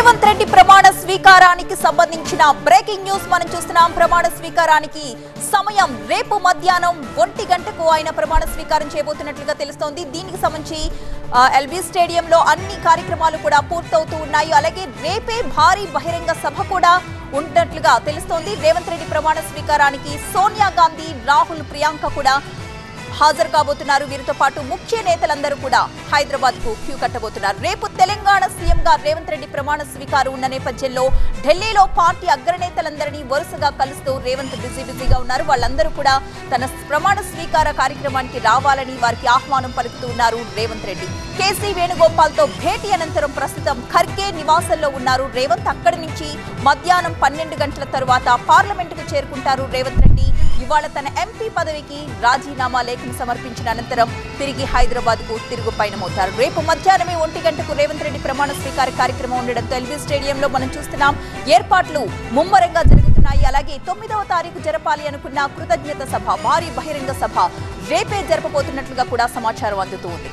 రేవంత్ రెడ్డి ప్రమాణ స్వీకారానికి సంబంధించిన breaking news మనం చూస్తున్నాం ప్రమాణ స్వీకారానికి సమయం రేపు మధ్యాహ్నం ఒంటి గంటకు ఆయన ప్రమాణ స్వీకారం చేయబోతున్నట్లుగా తెలుస్తోంది దీనికి సంబంధించి ఆ, ఎల్బీ స్టేడియంలో అన్ని కార్యక్రమాలు కూడా పూర్తవుతూ ఉన్నాయి అలాగే రేపే భారీ బహిరంగ సభ కూడా ఉన్నట్లుగా తెలుస్తోంది రేవంత్ రెడ్డి ప్రమాణ స్వీకారానికి సోనియా గాంధీ రాహుల్ ప్రియాంక కూడా హాజరు కాబోతున్నారు వీరితో పాటు ముఖ్య నేతలందరూ కూడా హైదరాబాద్ కు క్యూ కట్టబోతున్నారు రేపు తెలంగాణ సీఎం గా రేవంత్ రెడ్డి ప్రమాణ స్వీకారం ఉన్న నేపథ్యంలో ఢిల్లీలో పార్టీ అగ్రనేతలందరినీ వరుసగా కలుస్తూ రేవంత్ బిజీ బిజీగా ఉన్నారు వాళ్ళందరూ కూడా తన ప్రమాణ స్వీకార కార్యక్రమానికి రావాలని వారికి ఆహ్వానం పలుకుతూ ఉన్నారు రేవంత్ రెడ్డి కేసీ వేణుగోపాల్ తో భేటీ అనంతరం ప్రస్తుతం ఖర్గే నివాసంలో ఉన్నారు రేవంత్ అక్కడి నుంచి మధ్యాహ్నం పన్నెండు గంటల తరువాత పార్లమెంటుకు చేరుకుంటారు రేవంత్ రెడ్డి ఇవాళ తన ఎంపీ పదవికి రాజీనామా లేఖను సమర్పించిన అనంతరం తిరిగి హైదరాబాద్ కు తిరుగు పయనమవుతారు రేపు మధ్యాహ్నమే ఒంటి గంటకు రేవంత్ రెడ్డి ప్రమాణ స్వీకార కార్యక్రమం ఉండడంతో ఎల్బీ స్టేడియంలో మనం చూస్తున్నాం ఏర్పాట్లు ముమ్మరంగా జరుగుతున్నాయి అలాగే తొమ్మిదవ తారీఖు జరపాలి అనుకున్న కృతజ్ఞత సభ భారీ బహిరంగ సభ రేపే జరపబోతున్నట్లుగా కూడా సమాచారం అందుతూ ఉంది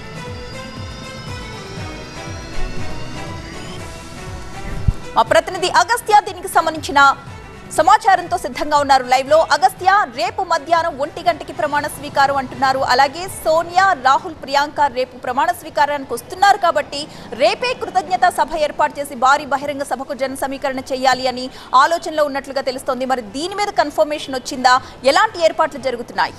మా ప్రతినిధి అగస్త్య దీనికి సంబంధించిన సమాచారంతో సిద్ధంగా ఉన్నారు లైవ్ లో అగస్త్య రేపు మధ్యాహ్నం ఒంటి గంటకి ప్రమాణ స్వీకారం అంటున్నారు అలాగే సోనియా రాహుల్ ప్రియాంక రేపు ప్రమాణ స్వీకారానికి వస్తున్నారు కాబట్టి రేపే కృతజ్ఞత సభ ఏర్పాటు చేసి భారీ బహిరంగ సభకు జన సమీకరణ చేయాలి అని ఆలోచనలో ఉన్నట్లుగా తెలుస్తోంది మరి దీని మీద కన్ఫర్మేషన్ వచ్చిందా ఎలాంటి ఏర్పాట్లు జరుగుతున్నాయి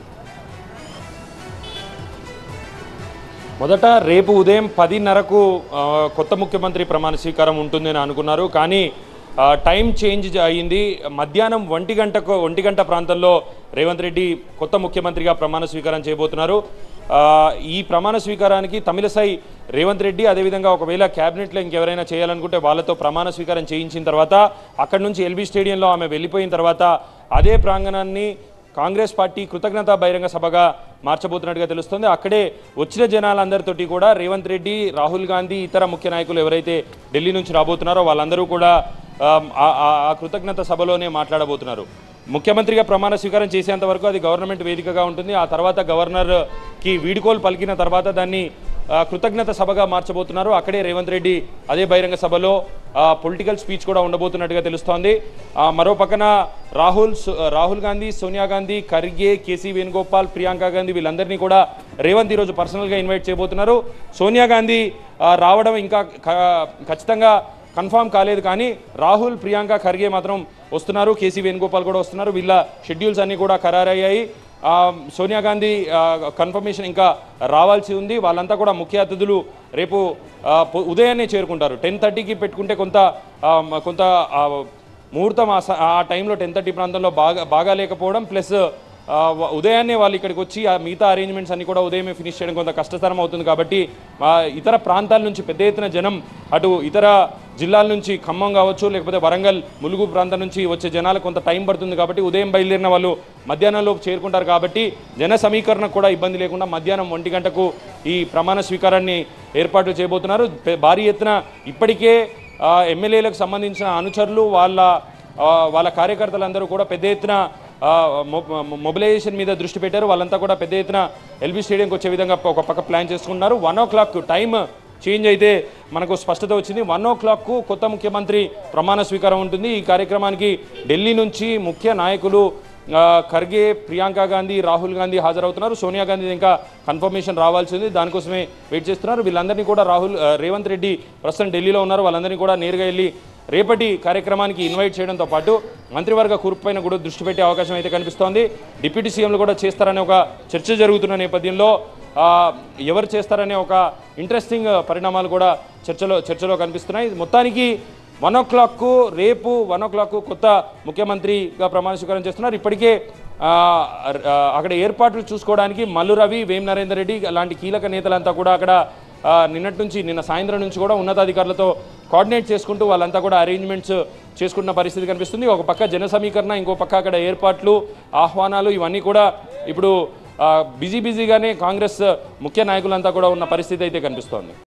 మొదట రేపు ఉదయం పదిన్నరకు ఆ, కొత్త ముఖ్యమంత్రి ప్రమాణ స్వీకారం ఉంటుందని అనుకున్నారు కానీ ఆ, టైం చేంజ్ జ- అయ్యింది మధ్యాహ్నం ఒంటి గంటకు ఒంటి గంట ప్రాంతంలో రేవంత్ రెడ్డి కొత్త ముఖ్యమంత్రిగా ప్రమాణ స్వీకారం చేయబోతున్నారు ఆ, ఈ ప్రమాణ స్వీకారానికి తమిళసై రేవంత్ రెడ్డి అదేవిధంగా ఒకవేళ క్యాబినెట్లో ఇంకెవరైనా చేయాలనుకుంటే వాళ్ళతో ప్రమాణ స్వీకారం చేయించిన తర్వాత అక్కడి నుంచి ఎల్బీ స్టేడియంలో ఆమె వెళ్ళిపోయిన తర్వాత అదే ప్రాంగణాన్ని కాంగ్రెస్ పార్టీ కృతజ్ఞతా బహిరంగ సభగా మార్చబోతున్నట్టుగా తెలుస్తుంది అక్కడే వచ్చిన జనాలందరితోటి కూడా రేవంత్ రెడ్డి రాహుల్ గాంధీ ఇతర ముఖ్య నాయకులు ఎవరైతే ఢిల్లీ నుంచి రాబోతున్నారో వాళ్ళందరూ కూడా ఆమ్, ఆ- ఆ ఆ కృతజ్ఞత సభలోనే మాట్లాడబోతున్నారు ముఖ్యమంత్రిగా ప్రమాణ స్వీకారం చేసేంత వరకు అది గవర్నమెంట్ వేదికగా ఉంటుంది ఆ తర్వాత గవర్నర్కి వీడుకోలు పలికిన తర్వాత దాన్ని ఆ, కృతజ్ఞత సభగా మార్చబోతున్నారు అక్కడే రేవంత్ రెడ్డి అదే బహిరంగ సభలో పొలిటికల్ స్పీచ్ కూడా ఉండబోతున్నట్టుగా తెలుస్తోంది ఆ, మరో పక్కన రాహుల్ సు- రాహుల్ గాంధీ సోనియా గాంధీ ఖర్గే కేసీ వేణుగోపాల్ ప్రియాంక గాంధీ వీళ్ళందరినీ కూడా రేవంత్ ఈరోజు పర్సనల్గా ఇన్వైట్ చేయబోతున్నారు సోనియా గాంధీ ఆ, రావడం ఇంకా క- ఖచ్చితంగా కన్ఫామ్ కాలేదు కానీ రాహుల్ ప్రియాంక ఖర్గే మాత్రం వస్తున్నారు కేసీ వేణుగోపాల్ కూడా వస్తున్నారు వీళ్ళ షెడ్యూల్స్ అన్నీ కూడా ఖరారయ్యాయి ఆ, సోనియా గాంధీ ఆ, కన్ఫర్మేషన్ ఇంకా రావాల్సి ఉంది వాళ్ళంతా కూడా ముఖ్య అతిథులు రేపు ఆ, పొ- ఉదయాన్నే చేరుకుంటారు టెన్ థర్టీకి పెట్టుకుంటే కొంత ఆ, మ- కొంత ఆ, ముహూర్తం ఆ స- ఆ టైంలో టెన్ థర్టీ ప్రాంతంలో బాగా బాగా లేకపోవడం ప్లస్ ఆ, వ- ఉదయాన్నే వాళ్ళు ఇక్కడికి వచ్చి ఆ మిగతా అరేంజ్మెంట్స్ అన్ని కూడా ఉదయమే ఫినిష్ చేయడం కొంత కష్టతరం అవుతుంది కాబట్టి ఆ, ఇతర ప్రాంతాల నుంచి పెద్ద ఎత్తున జనం అటు ఇతర జిల్లాల నుంచి ఖమ్మం కావచ్చు లేకపోతే వరంగల్ ములుగు ప్రాంతం నుంచి వచ్చే జనాలకు కొంత టైం పడుతుంది కాబట్టి ఉదయం బయలుదేరిన వాళ్ళు మధ్యాహ్నంలోపు చేరుకుంటారు కాబట్టి జన సమీకరణ కూడా ఇబ్బంది లేకుండా మధ్యాహ్నం ఒంటి గంటకు ఈ ప్రమాణ స్వీకారాన్ని ఏర్పాట్లు చేయబోతున్నారు పె- భారీ ఎత్తున ఇప్పటికే ఆ, ఎమ్మెల్యేలకు సంబంధించిన అనుచరులు వాళ్ళ ఆ, వాళ్ళ కార్యకర్తలందరూ కూడా పెద్ద ఎత్తున ఆ, మొ- మొ- మొబిలైజేషన్ మీద దృష్టి పెట్టారు వాళ్ళంతా కూడా పెద్ద ఎత్తున ఎల్బీ స్టేడియంకి వచ్చే విధంగా ఒక పక్క ప్లాన్ చేసుకున్నారు one o'clock time change అయితే మనకు స్పష్టత వచ్చింది వన్ ఓ క్లాక్కు కొత్త ముఖ్యమంత్రి ప్రమాణ స్వీకారం ఉంటుంది ఈ కార్యక్రమానికి ఢిల్లీ నుంచి ముఖ్య నాయకులు ఆ, ఖర్గే ప్రియాంక గాంధీ రాహుల్ గాంధీ హాజరవుతున్నారు సోనియా గాంధీ ఇంకా కన్ఫర్మేషన్ రావాల్సి ఉంది దానికోసమే వెయిట్ చేస్తున్నారు వీళ్ళందరినీ కూడా రాహుల్ ఆ, రేవంత్ రెడ్డి ప్రస్తుతం ఢిల్లీలో ఉన్నారు వాళ్ళందరినీ కూడా నేరుగా వెళ్ళి రేపటి కార్యక్రమానికి ఇన్వైట్ చేయడంతో పాటు మంత్రివర్గ కూర్పుపైన కూడా దృష్టి పెట్టే అవకాశం అయితే కనిపిస్తోంది డిప్యూటీ సీఎంలు కూడా చేస్తారనే ఒక చర్చ జరుగుతున్న నేపథ్యంలో ఆ, ఎవరు చేస్తారనే ఒక ఇంట్రెస్టింగ్ పరిణామాలు కూడా చర్చలో చర్చలో కనిపిస్తున్నాయి మొత్తానికి వన్ ఓ క్లాక్కు రేపు వన్ ఓ క్లాక్కు కొత్త ముఖ్యమంత్రిగా ప్రమాణ స్వీకారం చేస్తున్నారు ఇప్పటికే ఆ, ఆ, అక్కడ ఏర్పాట్లు చూసుకోవడానికి మల్లు రవి వేం నరేందర్ రెడ్డి లాంటి కీలక నేతలంతా కూడా అక్కడ ఆ, నిన్నటి నుంచి నిన్న సాయంత్రం నుంచి కూడా ఉన్నతాధికారులతో కోఆర్డినేట్ చేసుకుంటూ వాళ్ళంతా కూడా అరేంజ్మెంట్స్ చేసుకుంటున్న పరిస్థితి కనిపిస్తుంది ఒక పక్క జన సమీకరణ ఇంకో పక్క అక్కడ ఏర్పాట్లు ఆహ్వానాలు ఇవన్నీ కూడా ఇప్పుడు ఆ, బిజీ బిజీగానే కాంగ్రెస్ ముఖ్య నాయకులంతా కూడా ఉన్న పరిస్థితి అయితే కనిపిస్తోంది